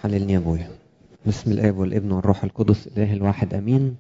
حللني يا ابويا بسم الاب والابن والروح القدس اله الواحد امين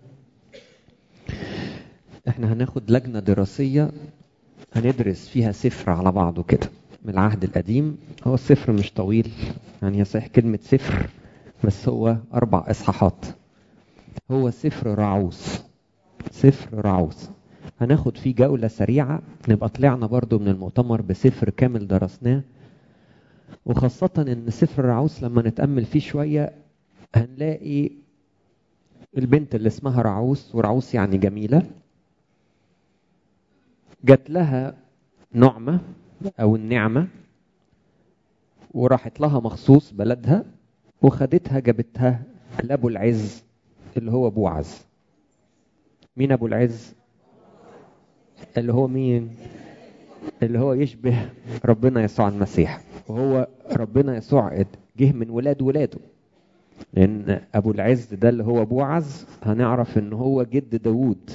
احنا هناخد لجنه دراسيه هندرس فيها سفر على بعضه كده من العهد القديم هو السفر مش طويل يعني هي صحيح كلمه سفر بس هو اربع اصحاحات هو سفر رعوس سفر رعوس هناخد فيه جولة سريعة نبقى طلعنا برضو من المؤتمر بسفر كامل درسناه وخاصة ان سفر رعوس لما نتأمل فيه شوية هنلاقي البنت اللي اسمها رعوس ورعوس يعني جميلة جات لها نعمة او النعمة وراحت لها مخصوص بلدها وخدتها جابتها لابو العز اللي هو بوعز مين ابو العز اللي هو مين اللي هو يشبه ربنا يسوع المسيح وهو ربنا يسوع جه من ولاد ولاده لان ابو العز ده اللي هو بوعز هنعرف ان هو جد داوود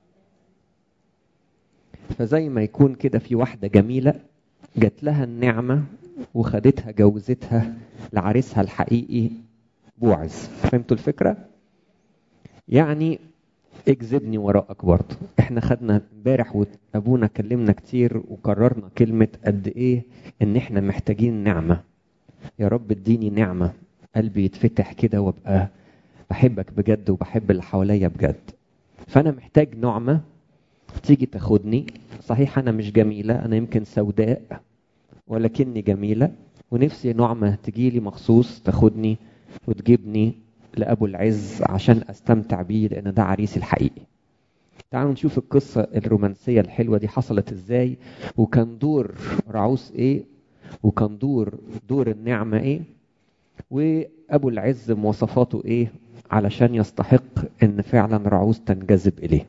فزي ما يكون كده في واحده جميله جات لها النعمه وخدتها جوزتها لعريسها الحقيقي بوعز فهمتوا الفكره يعني اجذبني وراءك برضه احنا خدنا امبارح وابونا كلمنا كتير وكررنا كلمة قد ايه ان احنا محتاجين نعمة يا رب اديني نعمة قلبي يتفتح كده وابقى بحبك بجد وبحب اللي حواليا بجد فانا محتاج نعمة تيجي تاخدني صحيح انا مش جميلة انا يمكن سوداء ولكني جميلة ونفسي نعمة تجيلي مخصوص تاخدني وتجيبني لأبو العز عشان أستمتع بيه لأن ده عريسي الحقيقي تعالوا نشوف القصة الرومانسية الحلوة دي حصلت إزاي وكان دور رعوس إيه وكان دور دور النعمة إيه وأبو العز مواصفاته إيه علشان يستحق إن فعلا رعوس تنجذب إليه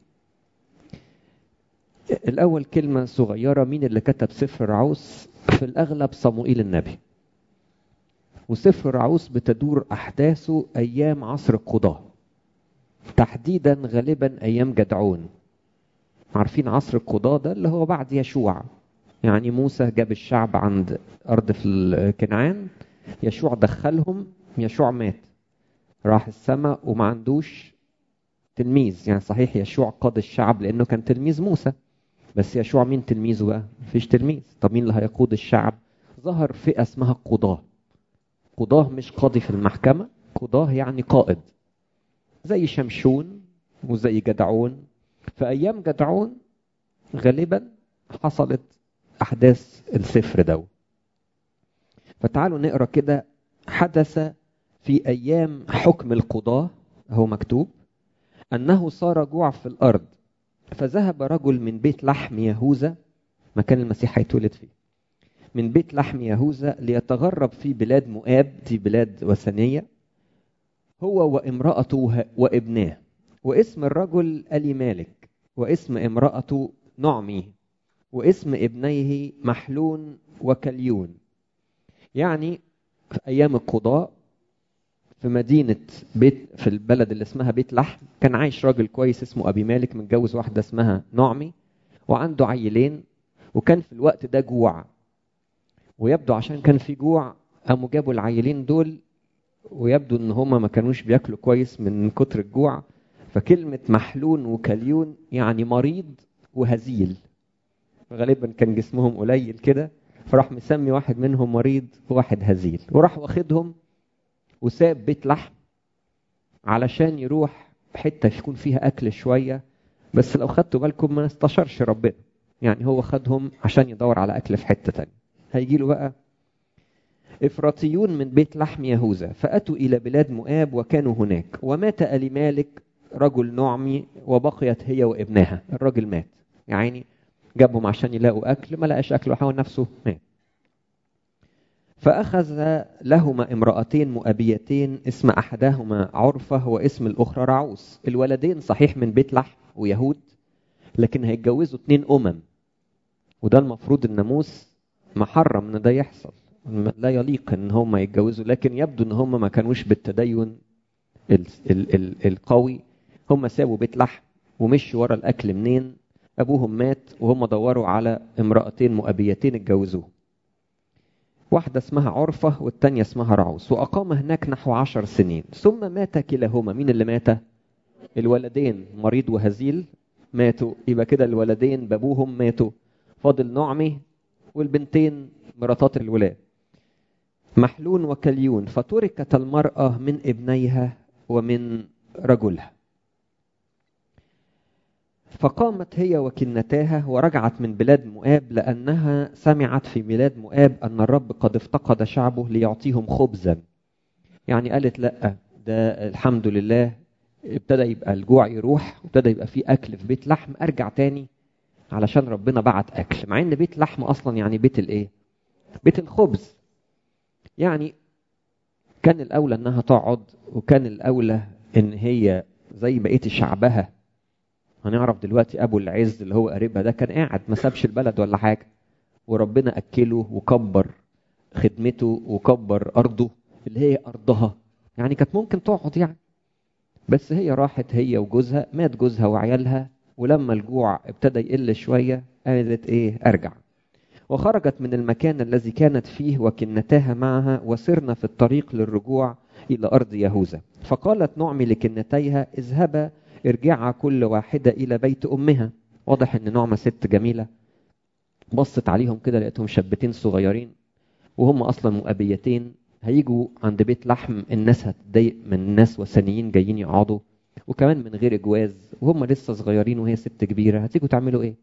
الأول كلمة صغيرة مين اللي كتب سفر رعوس في الأغلب صموئيل النبي وسفر رعوس بتدور أحداثه أيام عصر القضاة تحديدا غالبا أيام جدعون عارفين عصر القضاة ده اللي هو بعد يشوع يعني موسى جاب الشعب عند أرض في كنعان يشوع دخلهم يشوع مات راح السماء وما عندوش تلميذ يعني صحيح يشوع قاد الشعب لأنه كان تلميذ موسى بس يشوع مين تلميذه بقى؟ مفيش تلميذ طب مين اللي هيقود الشعب؟ ظهر فئة اسمها القضاه قضاه مش قاضي في المحكمة قضاه يعني قائد زي شمشون وزي جدعون في أيام جدعون غالبا حصلت أحداث السفر ده فتعالوا نقرأ كده حدث في أيام حكم القضاة هو مكتوب أنه صار جوع في الأرض فذهب رجل من بيت لحم يهوذا مكان المسيح هيتولد فيه من بيت لحم يهوذا ليتغرب في بلاد مؤاب دي بلاد وثنية هو وامرأته وابناه واسم الرجل ألي مالك واسم امرأته نعمي واسم ابنيه محلون وكليون يعني في أيام القضاء في مدينة بيت في البلد اللي اسمها بيت لحم كان عايش راجل كويس اسمه أبي مالك متجوز واحدة اسمها نعمي وعنده عيلين وكان في الوقت ده جوع ويبدو عشان كان في جوع قاموا جابوا العيلين دول ويبدو ان هما ما كانوش بياكلوا كويس من كتر الجوع فكلمة محلون وكليون يعني مريض وهزيل غالبا كان جسمهم قليل كده فراح مسمي واحد منهم مريض وواحد هزيل وراح واخدهم وساب بيت لحم علشان يروح حتة يكون فيها أكل شوية بس لو خدتوا بالكم ما استشرش ربنا يعني هو خدهم عشان يدور على أكل في حتة تانية هيجي له بقى إفراطيون من بيت لحم يهوذا فأتوا إلى بلاد مؤاب وكانوا هناك ومات ألي مالك رجل نعمي وبقيت هي وابنها الراجل مات يعني جابهم عشان يلاقوا أكل ما لقاش أكل وحاول نفسه مات فأخذ لهما امرأتين مؤبيتين اسم أحدهما عرفة واسم الأخرى رعوس الولدين صحيح من بيت لحم ويهود لكن هيتجوزوا اتنين أمم وده المفروض الناموس محرم ان ده يحصل لا يليق ان هم يتجوزوا لكن يبدو ان هم ما كانوش بالتدين ال ال ال القوي هم سابوا بيت لحم ومشوا ورا الاكل منين ابوهم مات وهم دوروا على امرأتين مؤبيتين اتجوزوهم واحدة اسمها عرفة والتانية اسمها رعوس وأقام هناك نحو عشر سنين ثم مات كلاهما مين اللي مات؟ الولدين مريض وهزيل ماتوا يبقى كده الولدين بابوهم ماتوا فاضل نعمي والبنتين مراتات الولاد محلون وكليون فتركت المرأة من ابنيها ومن رجلها فقامت هي وكنتاها ورجعت من بلاد مؤاب لأنها سمعت في بلاد مؤاب أن الرب قد افتقد شعبه ليعطيهم خبزا يعني قالت لأ ده الحمد لله ابتدى يبقى الجوع يروح وابتدى يبقى في أكل في بيت لحم أرجع تاني علشان ربنا بعت أكل مع إن بيت لحم أصلا يعني بيت الإيه؟ بيت الخبز يعني كان الأولى إنها تقعد وكان الأولى إن هي زي بقية شعبها هنعرف دلوقتي ابو العز اللي هو قريبها ده كان قاعد ما سابش البلد ولا حاجه وربنا اكله وكبر خدمته وكبر ارضه اللي هي ارضها يعني كانت ممكن تقعد يعني بس هي راحت هي وجوزها مات جوزها وعيالها ولما الجوع ابتدى يقل شويه قالت ايه ارجع وخرجت من المكان الذي كانت فيه وكنتاها معها وسرنا في الطريق للرجوع الى ارض يهوذا فقالت نعمي لكنتيها اذهبا ارجعا كل واحدة إلى بيت أمها واضح إن نعمة ست جميلة بصت عليهم كده لقيتهم شابتين صغيرين وهم أصلا مؤبيتين هيجوا عند بيت لحم الناس هتضايق من الناس وثنيين جايين يقعدوا وكمان من غير جواز وهم لسه صغيرين وهي ست كبيرة هتيجوا تعملوا إيه؟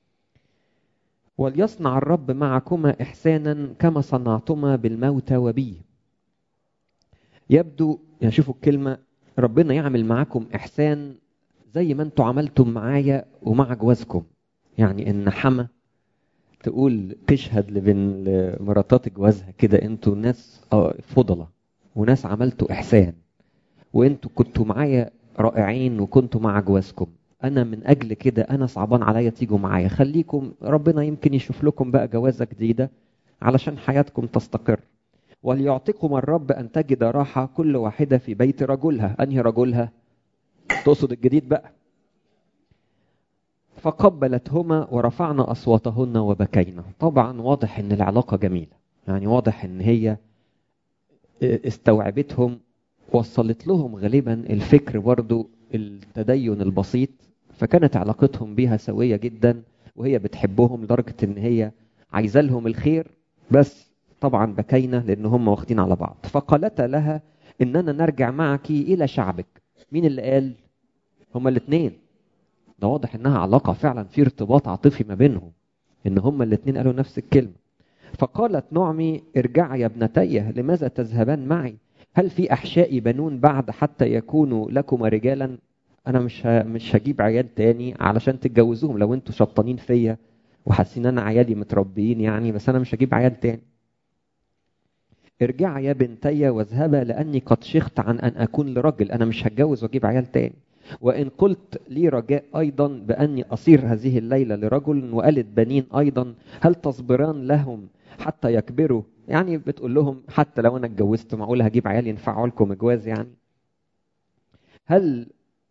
وليصنع الرب معكما إحسانا كما صنعتما بالموتى وبي يبدو يعني شوفوا الكلمة ربنا يعمل معاكم إحسان زي ما انتوا عملتم معايا ومع جوازكم يعني ان حما تقول تشهد لبن لمراتات جوازها كده انتوا ناس فضلة وناس عملتوا احسان وانتوا كنتوا معايا رائعين وكنتوا مع جوازكم انا من اجل كده انا صعبان عليا تيجوا معايا خليكم ربنا يمكن يشوف لكم بقى جوازه جديده علشان حياتكم تستقر وليعطيكم الرب ان تجد راحه كل واحده في بيت رجلها انهي رجلها تقصد الجديد بقى فقبلتهما ورفعنا اصواتهن وبكينا طبعا واضح ان العلاقه جميله يعني واضح ان هي استوعبتهم وصلت لهم غالبا الفكر برضو التدين البسيط فكانت علاقتهم بيها سويه جدا وهي بتحبهم لدرجه ان هي عايزه لهم الخير بس طبعا بكينا لان هم واخدين على بعض فقالت لها اننا نرجع معك الى شعبك مين اللي قال هما الاثنين ده واضح انها علاقه فعلا في ارتباط عاطفي ما بينهم ان هما الاثنين قالوا نفس الكلمه فقالت نعمي ارجعا يا ابنتي لماذا تذهبان معي هل في احشائي بنون بعد حتى يكونوا لكما رجالا انا مش مش هجيب عيال تاني علشان تتجوزوهم لو انتوا شبطانين فيا وحاسين انا عيالي متربيين يعني بس انا مش هجيب عيال تاني ارجعا يا بنتي واذهبا لاني قد شخت عن ان اكون لرجل انا مش هتجوز واجيب عيال تاني وان قلت لي رجاء ايضا باني اصير هذه الليله لرجل وقالت بنين ايضا هل تصبران لهم حتى يكبروا يعني بتقول لهم حتى لو انا اتجوزت معقول هجيب عيال ينفعوا لكم جواز يعني هل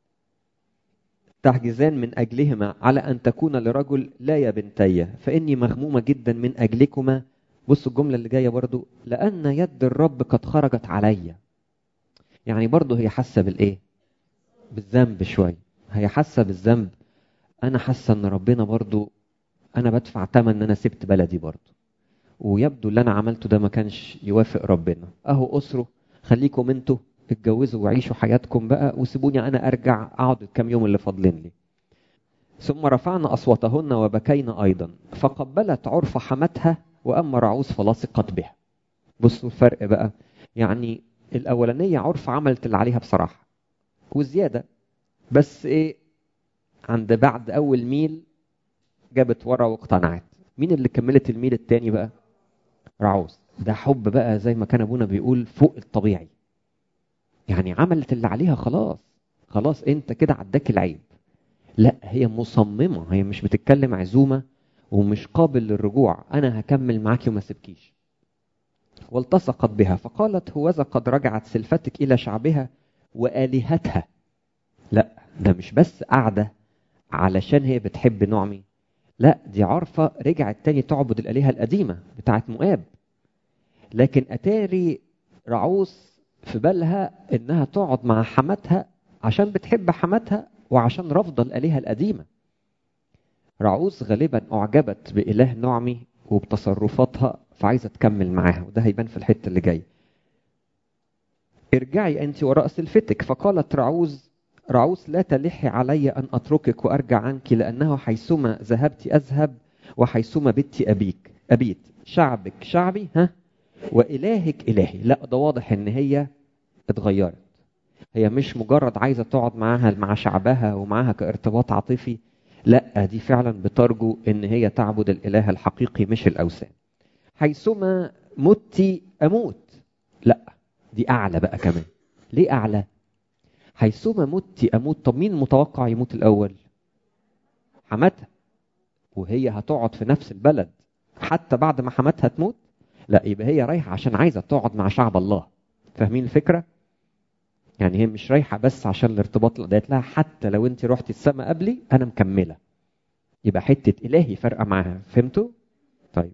تحجزان من اجلهما على ان تكون لرجل لا يا بنتي فاني مغمومه جدا من اجلكما بصوا الجمله اللي جايه برضو لان يد الرب قد خرجت عليا يعني برضو هي حاسه بالايه بالذنب شويه هي حاسه بالذنب انا حاسه ان ربنا برضو انا بدفع ثمن ان انا سبت بلدي برضو ويبدو اللي انا عملته ده ما كانش يوافق ربنا اهو اسره خليكم انتوا اتجوزوا وعيشوا حياتكم بقى وسيبوني انا ارجع اقعد الكام يوم اللي فاضلين لي ثم رفعنا اصواتهن وبكينا ايضا فقبلت عرف حمتها واما رعوز فلاصقت بها بصوا الفرق بقى يعني الاولانيه عرف عملت اللي عليها بصراحه وزياده بس ايه عند بعد اول ميل جابت ورا واقتنعت مين اللي كملت الميل التاني بقى رعوز ده حب بقى زي ما كان ابونا بيقول فوق الطبيعي يعني عملت اللي عليها خلاص خلاص انت كده عداك العيب لا هي مصممة هي مش بتتكلم عزومة ومش قابل للرجوع انا هكمل معاكي وما سيبكيش والتصقت بها فقالت هوذا قد رجعت سلفتك الى شعبها والهتها لا ده مش بس قاعده علشان هي بتحب نعمي لا دي عارفه رجعت تاني تعبد الالهه القديمه بتاعت مؤاب لكن اتاري رعوس في بالها انها تقعد مع حماتها عشان بتحب حماتها وعشان رافضه الالهه القديمه رعوس غالبا اعجبت باله نعمي وبتصرفاتها فعايزه تكمل معاها وده هيبان في الحته اللي جايه ارجعي انت وراء سلفتك فقالت رعوز رعوس لا تلحي علي ان اتركك وارجع عنك لانه حيثما ذهبت اذهب وحيثما بت ابيك ابيت شعبك شعبي ها والهك الهي لا ده واضح ان هي اتغيرت هي مش مجرد عايزه تقعد معاها مع شعبها ومعاها كارتباط عاطفي لا دي فعلا بترجو ان هي تعبد الاله الحقيقي مش الاوثان حيثما مت اموت لا دي اعلى بقى كمان ليه اعلى حيثما مت اموت طب مين متوقع يموت الاول حماتها وهي هتقعد في نفس البلد حتى بعد ما حماتها تموت لا يبقى هي رايحه عشان عايزه تقعد مع شعب الله فاهمين الفكره يعني هي مش رايحه بس عشان الارتباط ده لها حتى لو انت رحتي السماء قبلي انا مكمله يبقى حته الهي فارقه معاها فهمتوا طيب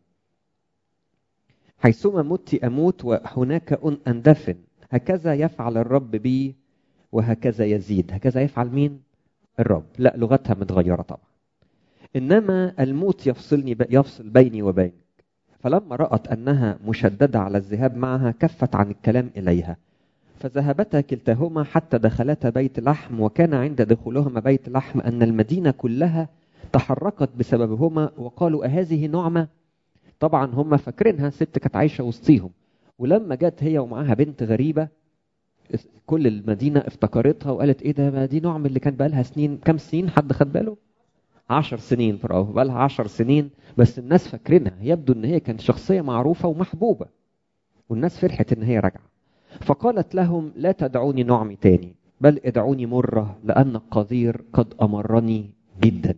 حيثما مت اموت وهناك اندفن هكذا يفعل الرب بي وهكذا يزيد هكذا يفعل مين الرب لا لغتها متغيره طبعا انما الموت يفصلني يفصل بيني وبينك فلما رأت أنها مشددة على الذهاب معها كفت عن الكلام إليها فذهبتا كلتاهما حتى دخلتا بيت لحم وكان عند دخولهما بيت لحم أن المدينة كلها تحركت بسببهما وقالوا أهذه نعمة طبعا هم فاكرينها ست كانت عايشة وسطيهم ولما جت هي ومعاها بنت غريبة كل المدينة افتكرتها وقالت ايه ده ما دي نعم اللي كان بقالها سنين كم سنين حد خد باله عشر سنين برافو بقالها عشر سنين بس الناس فاكرينها يبدو ان هي كانت شخصية معروفة ومحبوبة والناس فرحت ان هي راجعة فقالت لهم لا تدعوني نعمي تاني بل ادعوني مرة لأن القدير قد أمرني جدا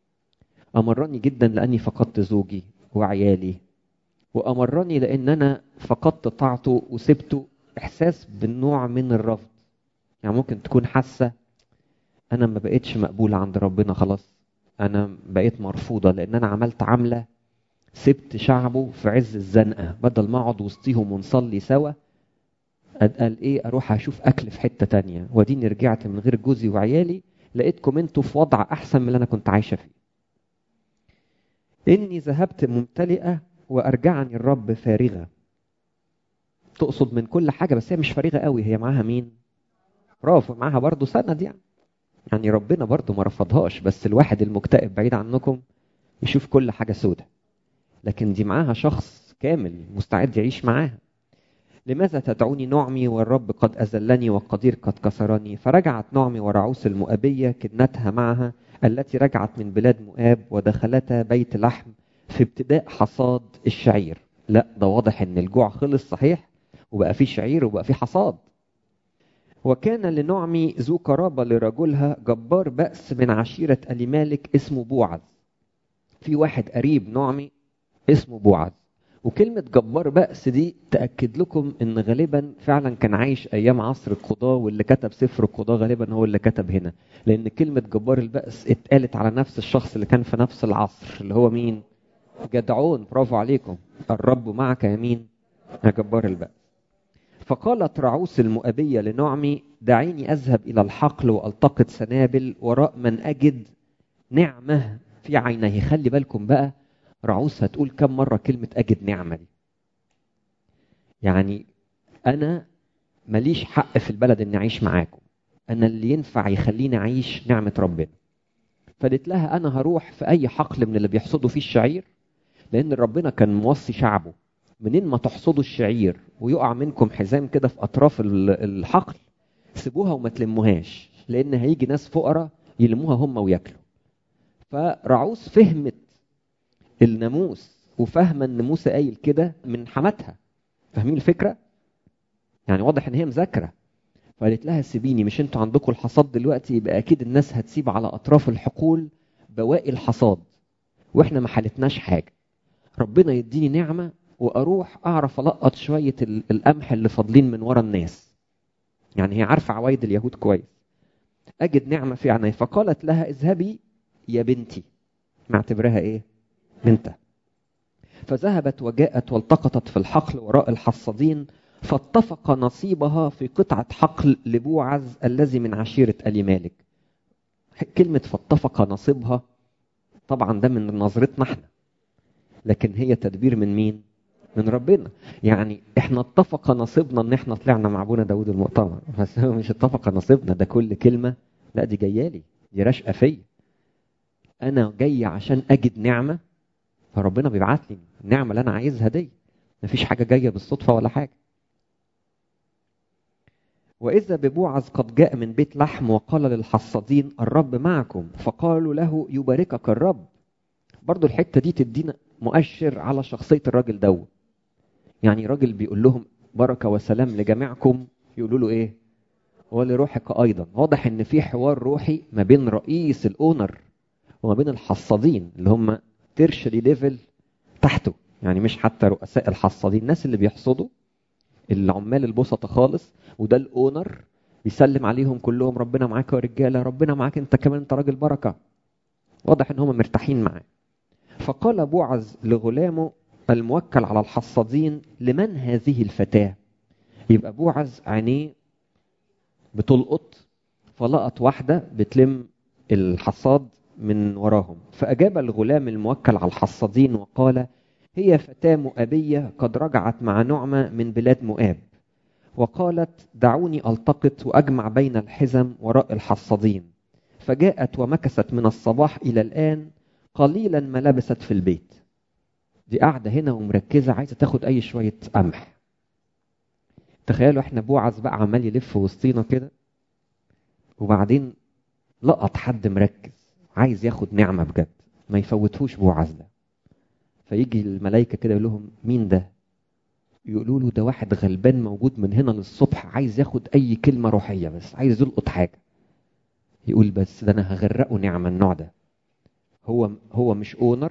أمرني جدا لأني فقدت زوجي وعيالي وأمرني لأن أنا فقدت طاعته وسبته إحساس بالنوع من الرفض يعني ممكن تكون حاسة أنا ما بقتش مقبولة عند ربنا خلاص أنا بقيت مرفوضة لأن أنا عملت عملة سبت شعبه في عز الزنقة بدل ما أقعد وسطيهم ونصلي سوا قال إيه أروح أشوف أكل في حتة تانية وأديني رجعت من غير جوزي وعيالي لقيتكم أنتوا في وضع أحسن من اللي أنا كنت عايشة فيه إني ذهبت ممتلئة وأرجعني الرب فارغة تقصد من كل حاجة بس هي مش فارغة قوي هي معاها مين برافو معاها برضه سند يعني يعني ربنا برضه ما رفضهاش بس الواحد المكتئب بعيد عنكم يشوف كل حاجة سودة لكن دي معاها شخص كامل مستعد يعيش معاها لماذا تدعوني نعمي والرب قد أذلني والقدير قد كسرني فرجعت نعمي ورعوس المؤبية كدنتها معها التي رجعت من بلاد مؤاب ودخلتا بيت لحم في ابتداء حصاد الشعير لا ده واضح ان الجوع خلص صحيح وبقى في شعير وبقى في حصاد وكان لنعمي ذو قرابة لرجلها جبار بأس من عشيرة ألي مالك اسمه بوعز في واحد قريب نعمي اسمه بوعز وكلمة جبار بأس دي تأكد لكم إن غالبا فعلا كان عايش أيام عصر القضاة واللي كتب سفر القضاة غالبا هو اللي كتب هنا لأن كلمة جبار البأس اتقالت على نفس الشخص اللي كان في نفس العصر اللي هو مين؟ جدعون برافو عليكم الرب معك يا مين؟ يا جبار البأس فقالت رعوس المؤبية لنعمي دعيني أذهب إلى الحقل وألتقط سنابل وراء من أجد نعمة في عينيه خلي بالكم بقى رعوس هتقول كم مرة كلمة أجد نعمة دي يعني أنا ماليش حق في البلد إني أعيش معاكم أنا اللي ينفع يخليني أعيش نعمة ربنا فقالت لها أنا هروح في أي حقل من اللي بيحصدوا فيه الشعير لأن ربنا كان موصي شعبه منين ما تحصدوا الشعير ويقع منكم حزام كده في أطراف الحقل سيبوها وما تلموهاش لأن هيجي ناس فقراء يلموها هم وياكلوا فرعوس فهمت الناموس وفاهمه ان موسى قايل كده من حماتها فاهمين الفكره يعني واضح ان هي مذاكره فقالت لها سيبيني مش انتوا عندكم الحصاد دلوقتي يبقى اكيد الناس هتسيب على اطراف الحقول بواقي الحصاد واحنا ما حالتناش حاجه ربنا يديني نعمه واروح اعرف القط شويه القمح اللي فاضلين من ورا الناس يعني هي عارفه عوايد اليهود كويس اجد نعمه في عيني فقالت لها اذهبي يا بنتي معتبرها ايه بنتها فذهبت وجاءت والتقطت في الحقل وراء الحصادين فاتفق نصيبها في قطعة حقل لبوعز الذي من عشيرة آل مالك كلمة فاتفق نصيبها طبعا ده من نظرتنا احنا لكن هي تدبير من مين؟ من ربنا يعني احنا اتفق نصيبنا ان احنا طلعنا مع ابونا داود المؤتمر بس هو مش اتفق نصيبنا ده كل كلمة لا دي جايه لي دي راشقه فيا انا جاي عشان اجد نعمه فربنا بيبعت لي النعمه اللي انا عايزها دي مفيش حاجه جايه بالصدفه ولا حاجه وإذا ببوعز قد جاء من بيت لحم وقال للحصادين الرب معكم فقالوا له يباركك الرب برضو الحتة دي تدينا مؤشر على شخصية الراجل دو يعني راجل بيقول لهم بركة وسلام لجميعكم يقولوا له ايه ولروحك ايضا واضح ان في حوار روحي ما بين رئيس الاونر وما بين الحصادين اللي هم تيرشري ليفل تحته يعني مش حتى رؤساء الحصادين الناس اللي بيحصدوا العمال البسطة خالص وده الاونر بيسلم عليهم كلهم ربنا معاك يا رجاله ربنا معاك انت كمان انت راجل بركه واضح ان هم مرتاحين معاه فقال بوعز لغلامه الموكل على الحصادين لمن هذه الفتاه يبقى بوعز عينيه بتلقط فلقط واحده بتلم الحصاد من وراهم فاجاب الغلام الموكل على الحصادين وقال هي فتاه مؤابيه قد رجعت مع نعمه من بلاد مؤاب وقالت دعوني التقط واجمع بين الحزم وراء الحصادين فجاءت ومكثت من الصباح الى الان قليلا ما لبست في البيت دي قاعده هنا ومركزه عايزه تاخد اي شويه قمح تخيلوا احنا بوعز بقى عمال يلف وسطينا كده وبعدين لقط حد مركز عايز ياخد نعمه بجد ما يفوتهوش بوعز ده فيجي الملائكه كده يقول لهم مين ده يقولوا له ده واحد غلبان موجود من هنا للصبح عايز ياخد اي كلمه روحيه بس عايز يلقط حاجه يقول بس ده انا هغرقه نعمه النوع ده هو هو مش اونر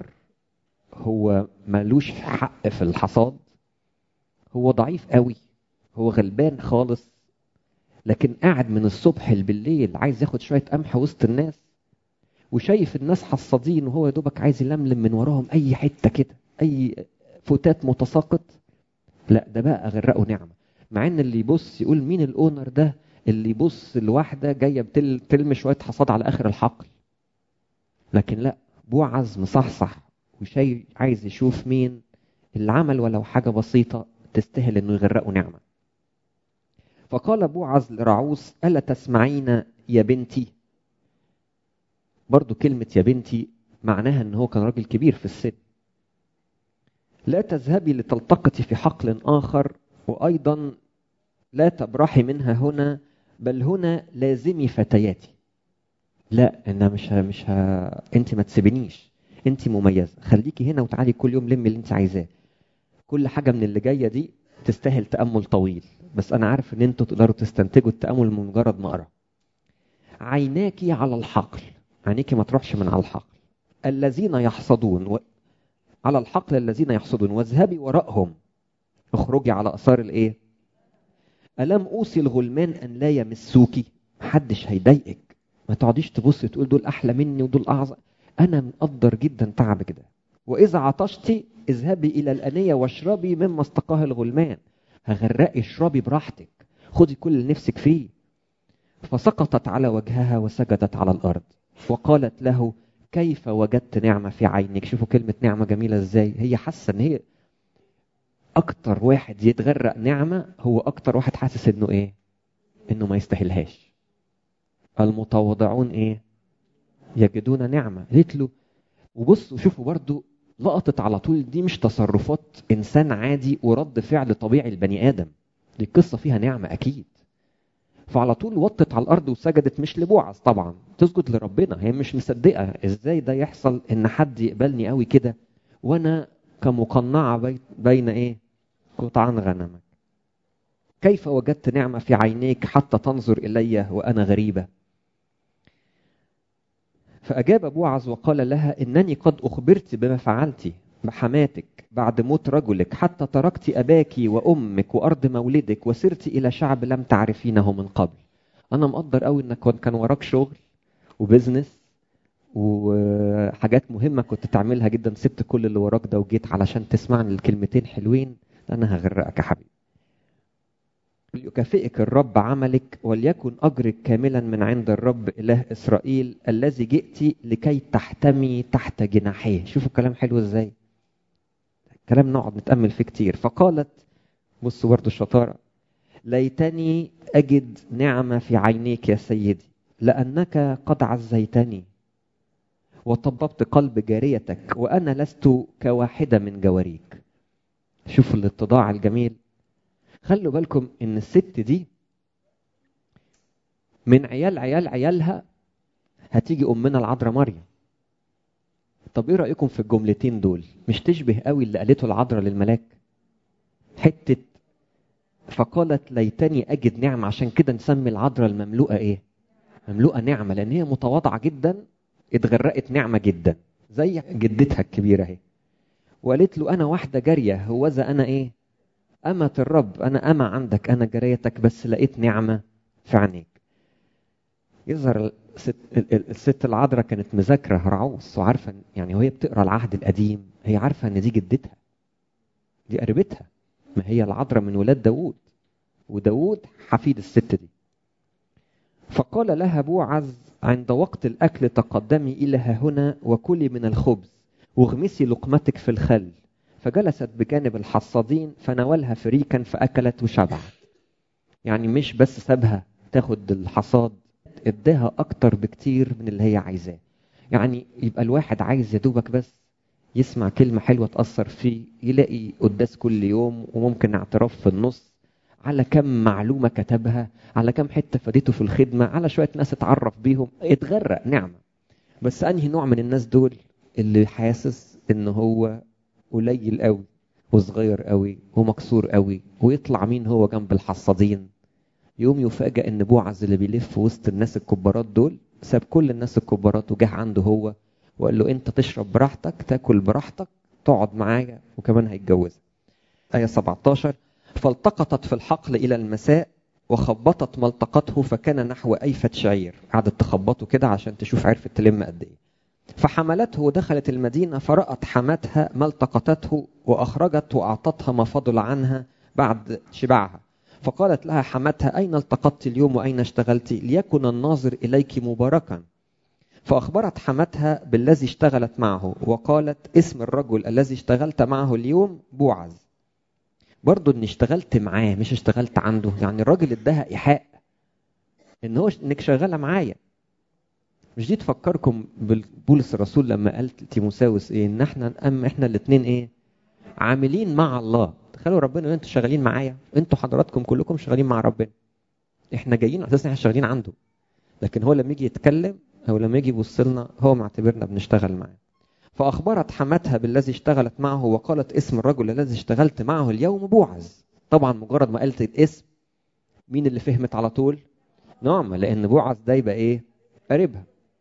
هو ملوش حق في الحصاد هو ضعيف قوي هو غلبان خالص لكن قاعد من الصبح بالليل عايز ياخد شويه قمح وسط الناس وشايف الناس حصادين وهو يا دوبك عايز يلملم من وراهم اي حته كده اي فتات متساقط لا ده بقى اغرقه نعمه مع ان اللي يبص يقول مين الاونر ده اللي يبص لواحده جايه بتلم شويه حصاد على اخر الحقل لكن لا بوعز مصحصح وشيء عايز يشوف مين اللي عمل ولو حاجه بسيطه تستاهل انه يغرقه نعمه فقال بوعز لرعوس الا تسمعين يا بنتي برضو كلمه يا بنتي معناها ان هو كان راجل كبير في السن لا تذهبي لتلتقطي في حقل آخر وأيضا لا تبرحي منها هنا بل هنا لازمي فتياتي لا انا مش ها مش ها انت ما تسيبنيش انت مميزه خليكي هنا وتعالي كل يوم لمي اللي انت عايزاه كل حاجه من اللي جايه دي تستاهل تامل طويل بس انا عارف ان انتوا تقدروا تستنتجوا التامل من مجرد ما اقرا عيناكي على الحقل عينيكي ما تروحش من على الحقل الذين يحصدون و... على الحقل الذين يحصدون واذهبي وراءهم اخرجي على اثار الايه الم اوصي الغلمان ان لا يمسوكي محدش هيضايقك ما تقعديش تبصي تقول دول احلى مني ودول اعظم انا مقدر جدا تعبك ده واذا عطشتي اذهبي الى الانيه واشربي مما استقاه الغلمان هغرقي اشربي براحتك خدي كل اللي نفسك فيه فسقطت على وجهها وسجدت على الارض وقالت له كيف وجدت نعمة في عينك شوفوا كلمة نعمة جميلة ازاي هي حاسة ان هي اكتر واحد يتغرق نعمة هو اكتر واحد حاسس انه ايه انه ما يستاهلهاش المتواضعون ايه يجدون نعمة قالت له وبصوا شوفوا برضو لقطت على طول دي مش تصرفات انسان عادي ورد فعل طبيعي البني ادم دي قصة فيها نعمة اكيد فعلى طول وطت على الارض وسجدت مش لبوعز طبعا تسجد لربنا هي مش مصدقه ازاي ده يحصل ان حد يقبلني قوي كده وانا كمقنعه بين ايه قطعان غنمك كيف وجدت نعمه في عينيك حتى تنظر الي وانا غريبه فاجاب بوعز وقال لها انني قد اخبرت بما فعلت بحماتك بعد موت رجلك حتى تركت أباك وأمك وأرض مولدك وسرت إلى شعب لم تعرفينه من قبل أنا مقدر قوي إنك كان وراك شغل وبزنس وحاجات مهمة كنت تعملها جدا سبت كل اللي وراك ده وجيت علشان تسمعني الكلمتين حلوين أنا هغرقك يا حبيبي ليكافئك الرب عملك وليكن أجرك كاملا من عند الرب إله إسرائيل الذي جئت لكي تحتمي تحت جناحيه شوفوا الكلام حلو إزاي كلام نقعد نتأمل فيه كتير فقالت بصوا برضو الشطارة ليتني أجد نعمة في عينيك يا سيدي لأنك قد عزيتني وطببت قلب جاريتك وأنا لست كواحدة من جواريك شوفوا الاتضاع الجميل خلوا بالكم ان الست دي من عيال عيال عيالها هتيجي امنا العذراء مريم طب ايه رايكم في الجملتين دول مش تشبه قوي اللي قالته العذراء للملاك حته فقالت ليتني اجد نعمه عشان كده نسمي العذراء المملوءه ايه مملوءه نعمه لان هي متواضعه جدا اتغرقت نعمه جدا زي جدتها الكبيره اهي وقالت له انا واحده جاريه هوذا انا ايه أمة الرب أنا أمة عندك أنا جريتك بس لقيت نعمة في عينيك يظهر الست, الست العذراء كانت مذاكرة رعوس وعارفة يعني وهي بتقرا العهد القديم هي عارفة إن دي جدتها دي قريبتها ما هي العذراء من ولاد داوود وداوود حفيد الست دي فقال لها بوعز عند وقت الأكل تقدمي إلى هنا وكلي من الخبز واغمسي لقمتك في الخل فجلست بجانب الحصادين فناولها فريكا فأكلت وشبعت يعني مش بس سابها تاخد الحصاد اداها أكتر بكتير من اللي هي عايزاه يعني يبقى الواحد عايز يدوبك بس يسمع كلمة حلوة تأثر فيه يلاقي قداس كل يوم وممكن اعتراف في النص على كم معلومة كتبها على كم حتة فادته في الخدمة على شوية ناس اتعرف بيهم اتغرق نعمة بس أنهي نوع من الناس دول اللي حاسس ان هو قليل قوي وصغير قوي ومكسور قوي ويطلع مين هو جنب الحصادين يوم يفاجأ ان بوعز اللي بيلف وسط الناس الكبارات دول ساب كل الناس الكبارات وجه عنده هو وقال له انت تشرب براحتك تاكل براحتك تقعد معايا وكمان هيتجوزك آية 17 فالتقطت في الحقل إلى المساء وخبطت ما التقته فكان نحو أيفة شعير قعدت تخبطه كده عشان تشوف عرفت تلم قد إيه فحملته ودخلت المدينة فرأت حماتها ما التقطته وأخرجت وأعطتها ما فضل عنها بعد شبعها فقالت لها حماتها أين التقطت اليوم وأين اشتغلت ليكن الناظر إليك مباركا فأخبرت حماتها بالذي اشتغلت معه وقالت اسم الرجل الذي اشتغلت معه اليوم بوعز برضه اني اشتغلت معاه مش اشتغلت عنده يعني الراجل اداها ايحاء ان هو انك شغاله معايا مش دي تفكركم بولس الرسول لما قال تيموساوس ايه ان احنا اما احنا الاثنين ايه عاملين مع الله تخيلوا ربنا انتوا شغالين معايا انتوا حضراتكم كلكم شغالين مع ربنا احنا جايين اساسا احنا شغالين عنده لكن هو لما يجي يتكلم او لما يجي يبص لنا هو معتبرنا بنشتغل معاه فأخبرت حماتها بالذي اشتغلت معه وقالت اسم الرجل الذي اشتغلت معه اليوم بوعز طبعا مجرد ما قالت الاسم مين اللي فهمت على طول نعمة لأن بوعز ده يبقى إيه قريبها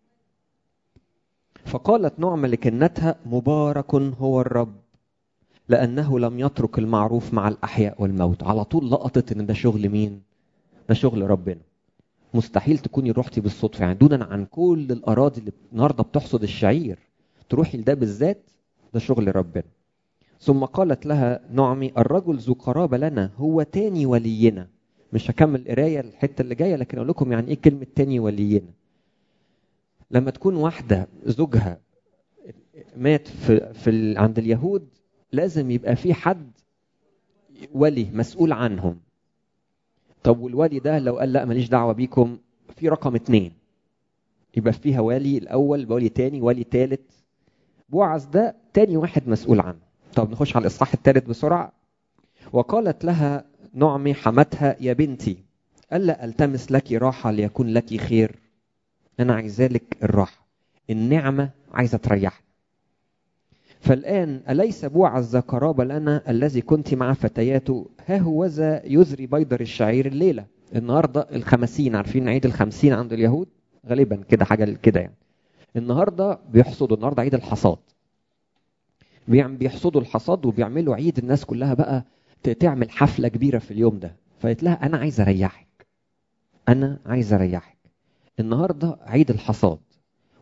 فقالت نعمة لكنتها مبارك هو الرب لأنه لم يترك المعروف مع الأحياء والموت على طول لقطت إن ده شغل مين ده شغل ربنا مستحيل تكوني رحتي بالصدفة يعني دونا عن كل الأراضي اللي النهاردة بتحصد الشعير تروحي لده بالذات ده شغل ربنا ثم قالت لها نعمي الرجل ذو قرابة لنا هو تاني ولينا مش هكمل قراية الحتة اللي جاية لكن أقول لكم يعني إيه كلمة تاني ولينا لما تكون واحدة زوجها مات في, في عند اليهود لازم يبقى في حد ولي مسؤول عنهم طب والولي ده لو قال لا ماليش دعوة بيكم في رقم اتنين يبقى فيها والي الأول ولي تاني ولي تالت بوعز ده تاني واحد مسؤول عنه طب نخش على الإصحاح الثالث بسرعة وقالت لها نعمي حمتها يا بنتي ألا ألتمس لك راحة ليكون لك خير أنا عايزة لك الراحة النعمة عايزة تريحنا فالآن أليس بوعز ذا قرابة لنا الذي كنت مع فتياته ها هو ذا يزري بيدر الشعير الليلة النهاردة الخمسين عارفين عيد الخمسين عند اليهود غالبا كده حاجة كده يعني النهارده بيحصدوا النهارده عيد الحصاد بيحصدوا الحصاد وبيعملوا عيد الناس كلها بقى تعمل حفله كبيره في اليوم ده فقالت لها انا عايز اريحك انا عايز اريحك النهارده عيد الحصاد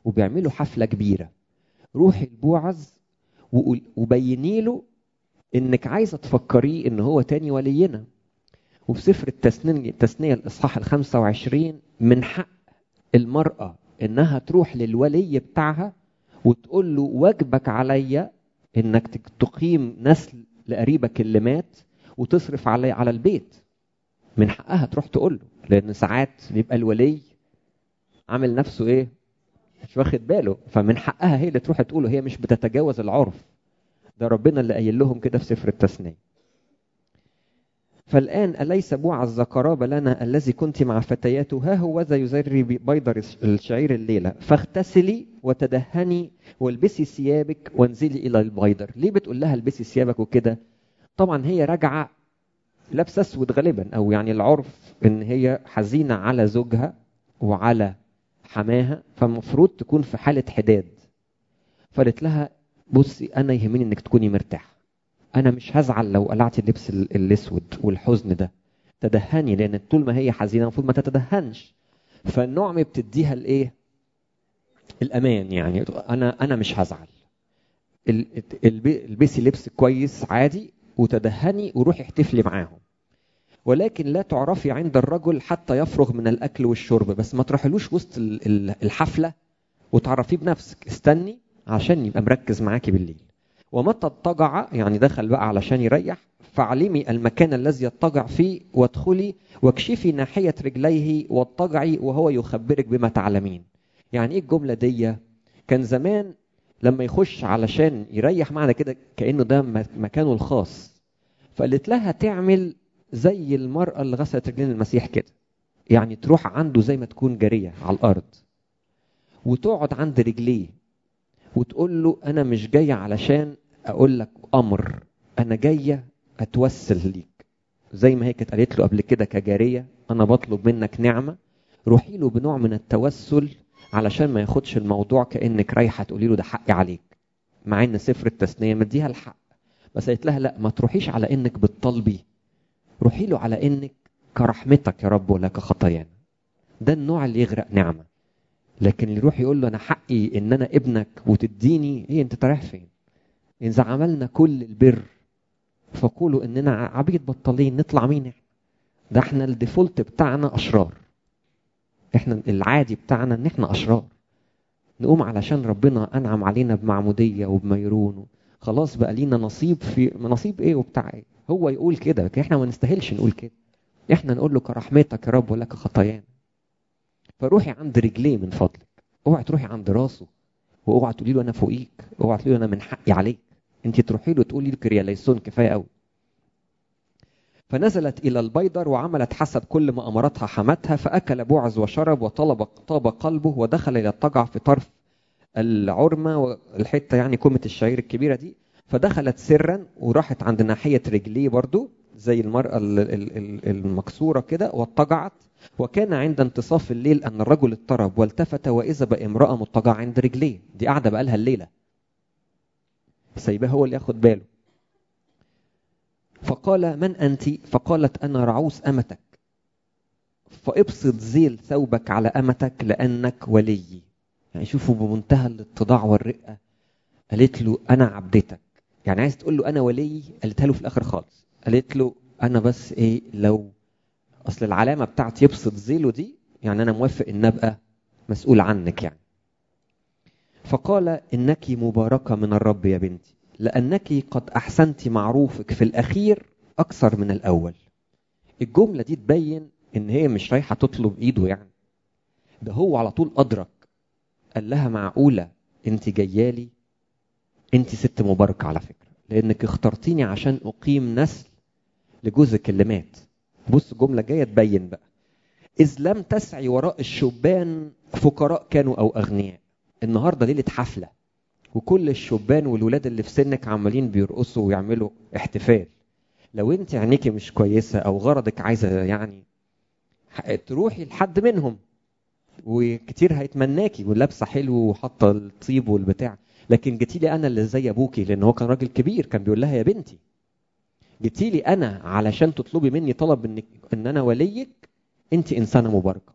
وبيعملوا حفله كبيره روحي لبوعز وقول- وبيني له انك عايزه تفكريه ان هو تاني ولينا وفي سفر التثنية التثنية الإصحاح ال 25 من حق المرأة إنها تروح للولي بتاعها وتقول له واجبك عليا إنك تك- تقيم نسل لقريبك اللي مات وتصرف علي على البيت من حقها تروح تقول له لأن ساعات بيبقى الولي عامل نفسه إيه مش واخد باله فمن حقها هي اللي تروح تقوله هي مش بتتجاوز العرف ده ربنا اللي قايل لهم كده في سفر التثنيه فالآن أليس بوعز قرابة لنا الذي كنت مع فتياته ها هو ذا يزري بيضر الشعير الليلة فاغتسلي وتدهني والبسي ثيابك وانزلي إلى البيضر ليه بتقول لها البسي ثيابك وكده طبعا هي راجعة لابسة أسود غالبا أو يعني العرف إن هي حزينة على زوجها وعلى حماها فالمفروض تكون في حالة حداد فقالت لها بصي أنا يهمني إنك تكوني مرتاحة انا مش هزعل لو قلعتي اللبس ال- الاسود والحزن ده تدهني لان طول ما هي حزينه المفروض ما تتدهنش فالنعم بتديها الايه الامان يعني انا انا مش هزعل ال- الب- البسي لبس كويس عادي وتدهني وروحي احتفلي معاهم ولكن لا تعرفي عند الرجل حتى يفرغ من الاكل والشرب بس ما تروحلوش وسط ال- ال- الحفله وتعرفيه بنفسك استني عشان يبقى مركز معاكي بالليل ومتى اضطجع يعني دخل بقى علشان يريح فاعلمي المكان الذي يضطجع فيه وادخلي واكشفي ناحية رجليه واضطجعي وهو يخبرك بما تعلمين يعني ايه الجملة دي كان زمان لما يخش علشان يريح معنى كده كأنه ده م- مكانه الخاص فقالت لها تعمل زي المرأة اللي غسلت رجلين المسيح كده يعني تروح عنده زي ما تكون جارية على الأرض وتقعد عند رجليه وتقول له انا مش جايه علشان اقول لك امر انا جايه اتوسل ليك زي ما هي كانت قالت له قبل كده كجاريه انا بطلب منك نعمه روحي له بنوع من التوسل علشان ما ياخدش الموضوع كانك رايحه تقولي له ده حقي عليك مع ان سفر التثنيه مديها الحق بس قالت لها لا ما تروحيش على انك بتطالبي روحي له على انك كرحمتك يا رب ولك خطايانا ده النوع اللي يغرق نعمه لكن اللي يروح يقول له انا حقي ان انا ابنك وتديني ايه انت رايح فين اذا عملنا كل البر فقولوا اننا عبيد بطالين نطلع مين احنا ده احنا الديفولت بتاعنا اشرار احنا العادي بتاعنا ان احنا اشرار نقوم علشان ربنا انعم علينا بمعموديه وبميرون خلاص بقى لينا نصيب في نصيب ايه وبتاع ايه هو يقول كده لكن احنا ما نستاهلش نقول كده احنا نقول له كرحمتك يا رب ولك خطايانا فروحي عند رجليه من فضلك اوعي تروحي عند راسه واوعي تقولي له انا فوقيك اوعي تقولي له انا من حقي عليك انت تروحي له تقولي له كرياليسون كفايه قوي فنزلت الى البيدر وعملت حسب كل ما امرتها حماتها فاكل بوعز وشرب وطلب طاب قلبه ودخل يضطجع في طرف العرمه والحته يعني كومه الشعير الكبيره دي فدخلت سرا وراحت عند ناحيه رجليه برضو زي المراه ال- ال- ال- المكسوره كده واضطجعت وكان عند انتصاف الليل ان الرجل اضطرب والتفت واذا بامراه مضطجعه عند رجليه دي قاعده بقالها الليله سايباه هو اللي ياخد باله فقال من انت فقالت انا رعوس امتك فابسط زيل ثوبك على امتك لانك ولي يعني شوفوا بمنتهى الاتضاع والرقه قالت له انا عبدتك يعني عايز تقول له انا ولي قالتها له في الاخر خالص قالت له انا بس ايه لو اصل العلامه بتاعت يبسط زيله دي يعني انا موافق ان ابقى مسؤول عنك يعني فقال انك مباركه من الرب يا بنتي لانك قد احسنت معروفك في الاخير اكثر من الاول الجمله دي تبين ان هي مش رايحه تطلب ايده يعني ده هو على طول ادرك قال لها معقوله انت جيالي انت ست مباركه على فكره لانك اخترتيني عشان اقيم نسل لجوزك اللي مات بص الجمله جايه تبين بقى اذ لم تسعي وراء الشبان فقراء كانوا او اغنياء النهارده ليله حفله وكل الشبان والولاد اللي في سنك عمالين بيرقصوا ويعملوا احتفال لو انت عينيكي مش كويسه او غرضك عايزه يعني تروحي لحد منهم وكتير هيتمناكي ولابسه حلو وحاطه الطيب والبتاع لكن جيتي لي انا اللي زي ابوكي لان هو كان راجل كبير كان بيقول لها يا بنتي جيتي لي انا علشان تطلبي مني طلب انك ان انا وليك انت انسانه مباركه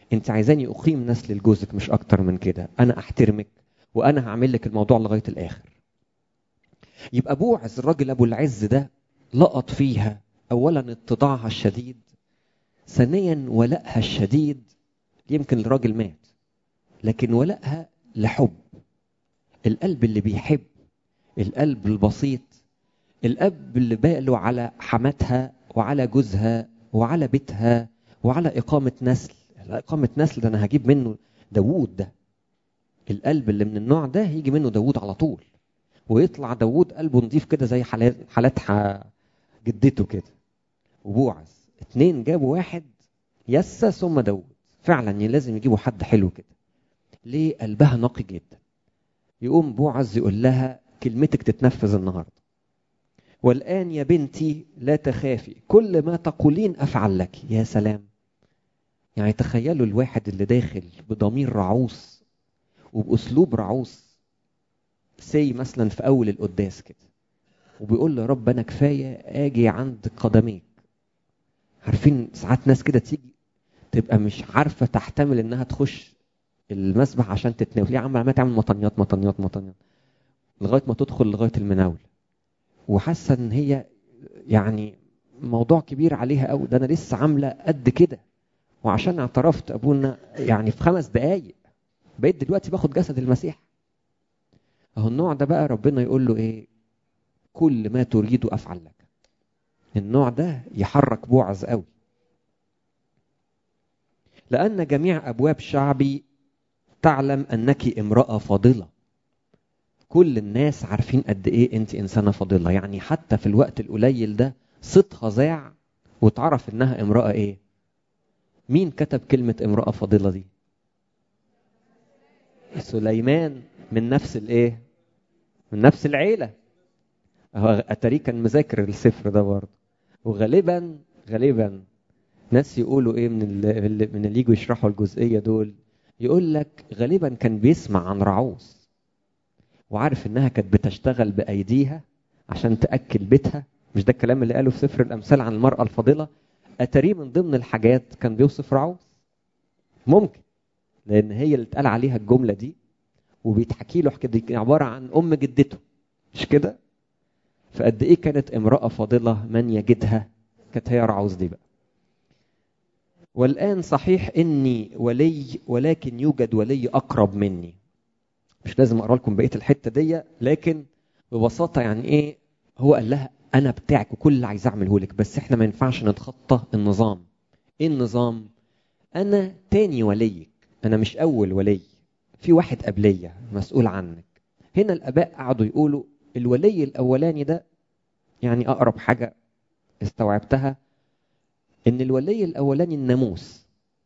انت عايزاني اقيم نسل لجوزك مش اكتر من كده انا احترمك وانا هعمل لك الموضوع لغايه الاخر يبقى بوعز الراجل ابو العز ده لقط فيها اولا اتضاعها الشديد ثانيا ولائها الشديد يمكن الراجل مات لكن ولائها لحب القلب اللي بيحب القلب البسيط الاب اللي باله على حماتها وعلى جوزها وعلى بيتها وعلى اقامه نسل اقامه نسل ده انا هجيب منه داوود ده القلب اللي من النوع ده هيجي منه داوود على طول ويطلع داوود قلبه نظيف كده زي حالات حالات جدته كده وبوعز اتنين جابوا واحد يسى ثم داوود فعلا لازم يجيبوا حد حلو كده ليه قلبها نقي جدا يقوم بوعز يقول لها كلمتك تتنفذ النهارده والآن يا بنتي لا تخافي كل ما تقولين أفعل لك يا سلام يعني تخيلوا الواحد اللي داخل بضمير رعوس وبأسلوب رعوس سي مثلا في أول القداس كده وبيقول له رب أنا كفاية أجي عند قدميك عارفين ساعات ناس كده تيجي تبقى مش عارفة تحتمل إنها تخش المسبح عشان تتناول ليه عمال تعمل مطنيات مطنيات مطنيات لغاية ما تدخل لغاية المناول وحاسه ان هي يعني موضوع كبير عليها قوي ده انا لسه عامله قد كده وعشان اعترفت ابونا يعني في خمس دقايق بقيت دلوقتي باخد جسد المسيح اهو النوع ده بقى ربنا يقول له ايه كل ما تريد افعل لك النوع ده يحرك بوعز قوي لان جميع ابواب شعبي تعلم انك امراه فاضله كل الناس عارفين قد ايه انت انسانه فاضله يعني حتى في الوقت القليل ده صوتها ذاع وتعرف انها امراه ايه مين كتب كلمه امراه فاضله دي سليمان من نفس الايه من نفس العيله هو اتاريه كان مذاكر السفر ده برضه وغالبا غالبا ناس يقولوا ايه من اللي من اللي يجوا يشرحوا الجزئيه دول يقول لك غالبا كان بيسمع عن رعوز وعارف انها كانت بتشتغل بايديها عشان تاكل بيتها مش ده الكلام اللي قاله في سفر الامثال عن المراه الفاضله اتاريه من ضمن الحاجات كان بيوصف رعوز ممكن لان هي اللي اتقال عليها الجمله دي وبيتحكي له حكايه دي عباره عن ام جدته مش كده فقد ايه كانت امراه فاضله من يجدها كانت هي رعوز دي بقى والان صحيح اني ولي ولكن يوجد ولي اقرب مني مش لازم اقرا لكم بقيه الحته دي لكن ببساطه يعني ايه هو قال لها انا بتاعك وكل اللي عايز اعمله لك بس احنا ما ينفعش نتخطى النظام ايه النظام انا تاني وليك انا مش اول ولي في واحد قبليه مسؤول عنك هنا الاباء قعدوا يقولوا الولي الاولاني ده يعني اقرب حاجه استوعبتها ان الولي الاولاني الناموس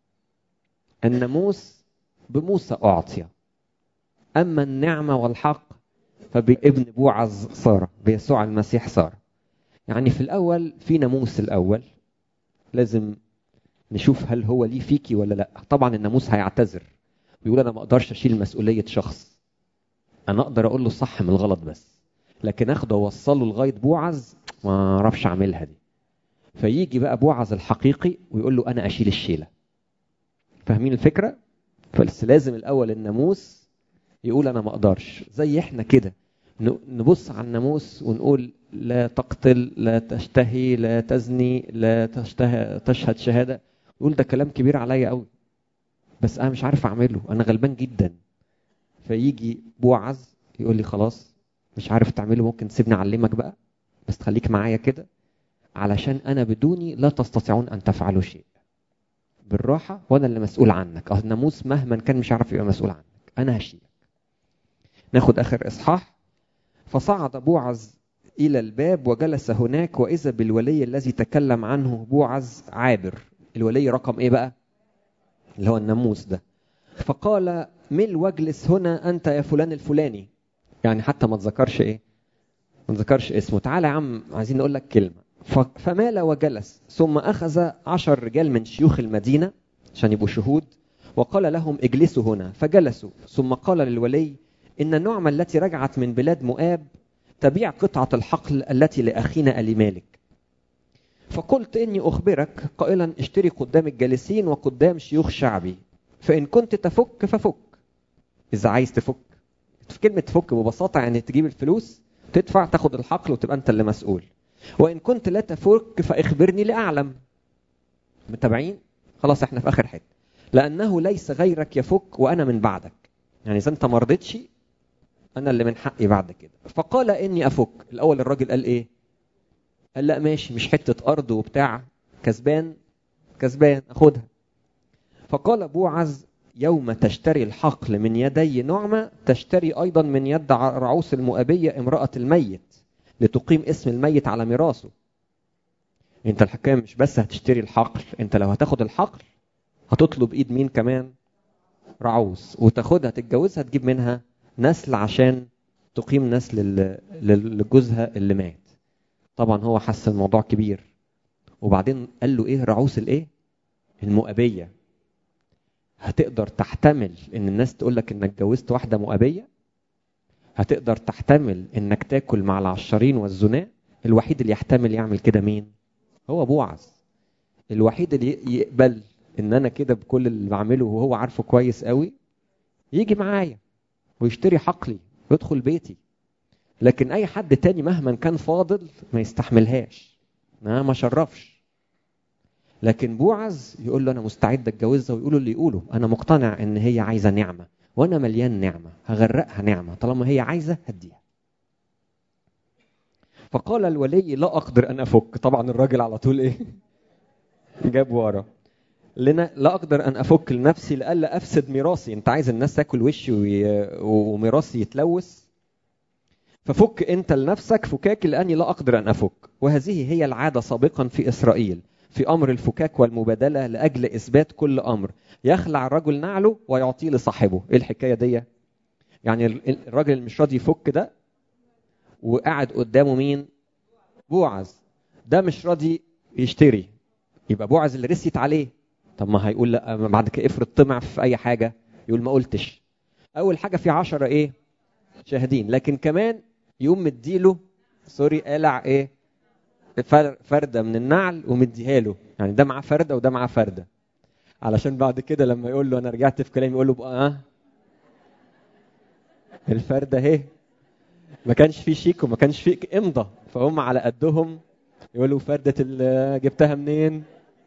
الناموس بموسى اعطي اما النعمه والحق فبابن بوعز صار بيسوع المسيح صار يعني في الاول في ناموس الاول لازم نشوف هل هو ليه فيكي ولا لا طبعا الناموس هيعتذر ويقول انا ما اقدرش اشيل مسؤوليه شخص انا اقدر اقول له الصح من الغلط بس لكن اخده واوصله لغايه بوعز ما اعرفش اعملها دي فيجي بقى بوعز الحقيقي ويقول له انا اشيل الشيله فاهمين الفكره بس لازم الاول الناموس يقول انا ما اقدرش زي احنا كده نبص على الناموس ونقول لا تقتل لا تشتهي لا تزني لا تشتهي تشهد شهاده يقول ده كلام كبير عليا قوي بس انا مش عارف اعمله انا غلبان جدا فيجي بوعز يقول لي خلاص مش عارف تعمله ممكن تسيبني اعلمك بقى بس تخليك معايا كده علشان انا بدوني لا تستطيعون ان تفعلوا شيء بالراحه وانا اللي مسؤول عنك الناموس مهما كان مش عارف يبقى مسؤول عنك انا هشيلك ناخد اخر اصحاح فصعد بوعز الى الباب وجلس هناك واذا بالولي الذي تكلم عنه بوعز عابر الولي رقم ايه بقى اللي هو الناموس ده فقال مل واجلس هنا انت يا فلان الفلاني يعني حتى ما تذكرش ايه ما تذكرش اسمه تعالى يا عم عايزين نقول لك كلمه فمال وجلس ثم اخذ عشر رجال من شيوخ المدينه عشان يبقوا شهود وقال لهم اجلسوا هنا فجلسوا ثم قال للولي ان النعمه التي رجعت من بلاد مؤاب تبيع قطعه الحقل التي لاخينا اليمالك فقلت اني اخبرك قائلا اشتري قدام الجالسين وقدام شيوخ شعبي فإن كنت تفك ففك إذا عايز تفك في كلمة تفك ببساطة يعني تجيب الفلوس تدفع تاخد الحقل وتبقى أنت اللي مسؤول وإن كنت لا تفك فإخبرني لأعلم متابعين خلاص احنا في آخر حتة لأنه ليس غيرك يفك وأنا من بعدك يعني إذا أنت ما رضيتش أنا اللي من حقي بعد كده فقال إني أفك الأول الراجل قال إيه قال لا ماشي مش حتة أرض وبتاع كسبان كسبان أخدها فقال بوعز يوم تشتري الحقل من يدي نعمة تشتري أيضا من يد رعوس المؤبية امرأة الميت لتقيم اسم الميت على ميراثه انت الحكاية مش بس هتشتري الحقل انت لو هتاخد الحقل هتطلب ايد مين كمان رعوس وتاخدها تتجوزها تجيب منها نسل عشان تقيم نسل لجوزها اللي مات طبعا هو حس الموضوع كبير وبعدين قال له ايه رعوس الايه المؤبيه هتقدر تحتمل ان الناس تقول لك انك اتجوزت واحده مؤبيه هتقدر تحتمل انك تاكل مع العشارين والزناة الوحيد اللي يحتمل يعمل كده مين هو بوعز الوحيد اللي يقبل ان انا كده بكل اللي بعمله وهو عارفه كويس قوي يجي معايا ويشتري حقلي ويدخل بيتي لكن اي حد تاني مهما كان فاضل ما يستحملهاش ما ما شرفش لكن بوعز يقول له انا مستعد اتجوزها ويقولوا اللي يقولوا انا مقتنع ان هي عايزه نعمه وانا مليان نعمه هغرقها نعمه طالما هي عايزه هديها فقال الولي لا اقدر ان افك طبعا الراجل على طول ايه جاب ورا لنا لا اقدر ان افك لنفسي لئلا افسد ميراثي انت عايز الناس تاكل وشي وميراثي يتلوث ففك انت لنفسك فكاك لاني لا اقدر ان افك وهذه هي العاده سابقا في اسرائيل في امر الفكاك والمبادله لاجل اثبات كل امر يخلع الرجل نعله ويعطيه لصاحبه ايه الحكايه دي يعني الراجل اللي مش راضي يفك ده وقاعد قدامه مين بوعز ده مش راضي يشتري يبقى بوعز اللي رسيت عليه طب ما هيقول لا بعد كده افرض طمع في اي حاجه يقول ما قلتش اول حاجه في عشرة ايه شاهدين لكن كمان يقوم مديله سوري قلع ايه فرده من النعل ومديها له يعني ده معاه فرده وده معاه فرده علشان بعد كده لما يقول له انا رجعت في كلامي يقول له بقى اه الفرده اهي ما كانش في شيك وما كانش في امضى فهم على قدهم يقولوا فرده جبتها منين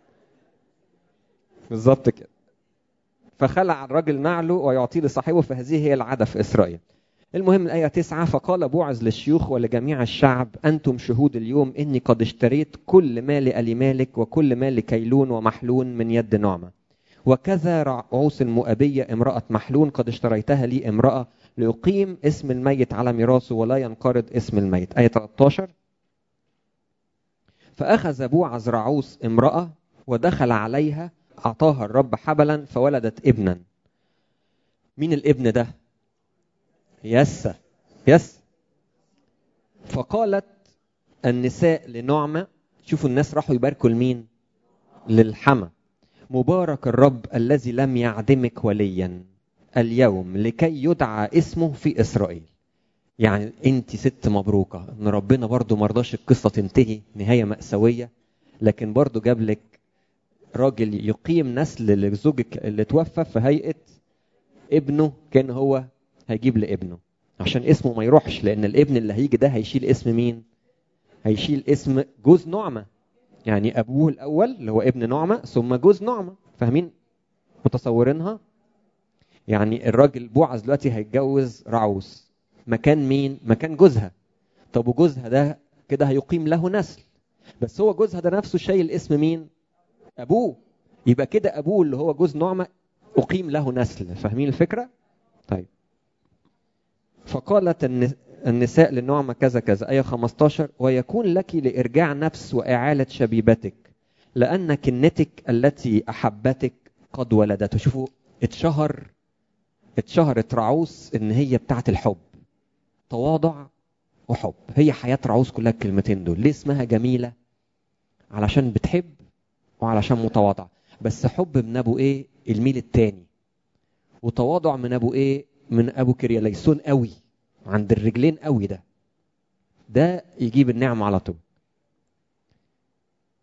بالظبط كده فخلع الرجل نعله ويعطيه لصاحبه فهذه هي العاده في اسرائيل المهم الآية تسعة فقال بوعز للشيوخ ولجميع الشعب أنتم شهود اليوم إني قد اشتريت كل مال ألي مالك وكل مال كيلون ومحلون من يد نعمة وكذا رعوس المؤبية امرأة محلون قد اشتريتها لي امرأة ليقيم اسم الميت على ميراثه ولا ينقرض اسم الميت آية 13 فأخذ بوعز رعوس امرأة ودخل عليها أعطاها الرب حبلا فولدت ابنا مين الابن ده يس يس فقالت النساء لنعمة شوفوا الناس راحوا يباركوا لمين للحمى مبارك الرب الذي لم يعدمك وليا اليوم لكي يدعى اسمه في إسرائيل يعني انت ست مبروكة ان ربنا برضو مرضاش القصة تنتهي نهاية مأساوية لكن برضو جاب لك راجل يقيم نسل لزوجك اللي توفى في هيئة ابنه كان هو هيجيب لابنه عشان اسمه ما يروحش لان الابن اللي هيجي ده هيشيل اسم مين هيشيل اسم جوز نعمه يعني ابوه الاول اللي هو ابن نعمه ثم جوز نعمه فاهمين متصورينها يعني الراجل بوعز دلوقتي هيتجوز رعوس مكان مين مكان جوزها طب وجوزها ده كده هيقيم له نسل بس هو جوزها ده نفسه شايل اسم مين ابوه يبقى كده ابوه اللي هو جوز نعمه اقيم له نسل فاهمين الفكره طيب فقالت النساء للنعمة كذا كذا آية 15 ويكون لك لإرجاع نفس وإعالة شبيبتك لأن كنتك التي أحبتك قد ولدت شوفوا اتشهر اتشهرت رعوس إن هي بتاعة الحب تواضع وحب هي حياة رعوس كلها الكلمتين دول ليه اسمها جميلة علشان بتحب وعلشان متواضع بس حب من أبو إيه الميل التاني وتواضع من أبو إيه من ابو كرياليسون قوي عند الرجلين قوي ده ده يجيب النعمة على طول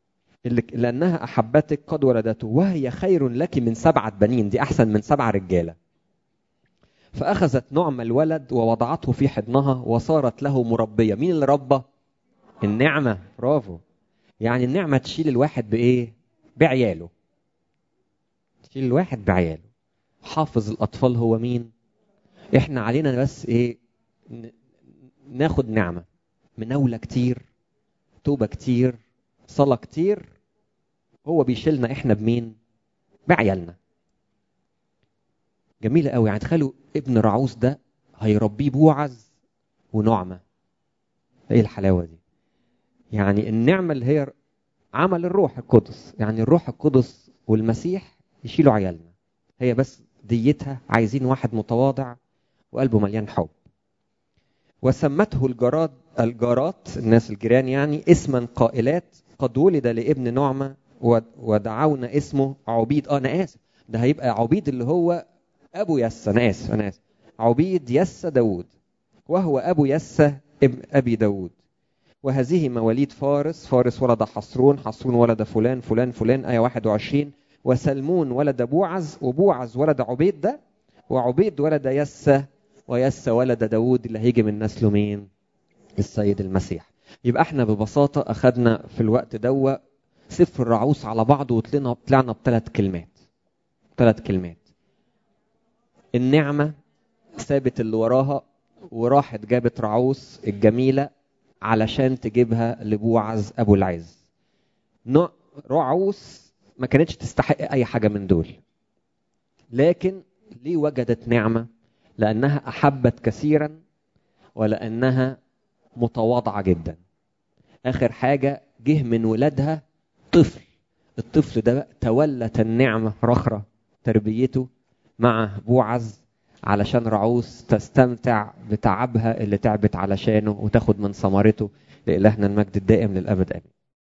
اللي لأنها أحبتك قد ولدته وهي خير لك من سبعة بنين دي أحسن من سبعة رجالة فأخذت نعم الولد ووضعته في حضنها وصارت له مربية مين اللي ربى؟ النعمة برافو يعني النعمة تشيل الواحد بإيه؟ بعياله تشيل الواحد بعياله حافظ الأطفال هو مين؟ إحنا علينا بس إيه؟ ناخد نعمة مناولة كتير توبة كتير صلاة كتير هو بيشيلنا إحنا بمين؟ بعيالنا جميلة قوي يعني تخيلوا ابن رعوس ده هيربيه بوعز ونعمة ايه الحلاوة دي يعني النعمة اللي هي عمل الروح القدس يعني الروح القدس والمسيح يشيلوا عيالنا هي بس ديتها عايزين واحد متواضع وقلبه مليان حب وسمته الجراد الجارات الناس الجيران يعني اسما قائلات قد ولد لابن نعمة ودعونا اسمه عبيد اه انا اسف ده هيبقى عبيد اللي هو ابو يسى انا اسف انا اسف عبيد يسى داوود وهو ابو يسى ابن ابي داوود وهذه مواليد فارس فارس ولد حصرون حصرون ولد فلان فلان فلان آية 21 وسلمون ولد بوعز وبوعز ولد عبيد ده وعبيد ولد يسى ويسى ولد داوود اللي هيجي من نسله مين السيد المسيح يبقى احنا ببساطة أخدنا في الوقت دوا سفر الرعوس على بعضه وطلعنا طلعنا بثلاث كلمات ثلاث كلمات النعمة سابت اللي وراها وراحت جابت رعوس الجميلة علشان تجيبها لبوعز أبو العز رعوس ما كانتش تستحق أي حاجة من دول لكن ليه وجدت نعمة لأنها أحبت كثيرا ولأنها متواضعة جدا آخر حاجة جه من ولادها طفل الطفل ده تولت النعمة رخرة تربيته مع بوعز علشان رعوس تستمتع بتعبها اللي تعبت علشانه وتاخد من ثمرته لإلهنا المجد الدائم للأبد آمين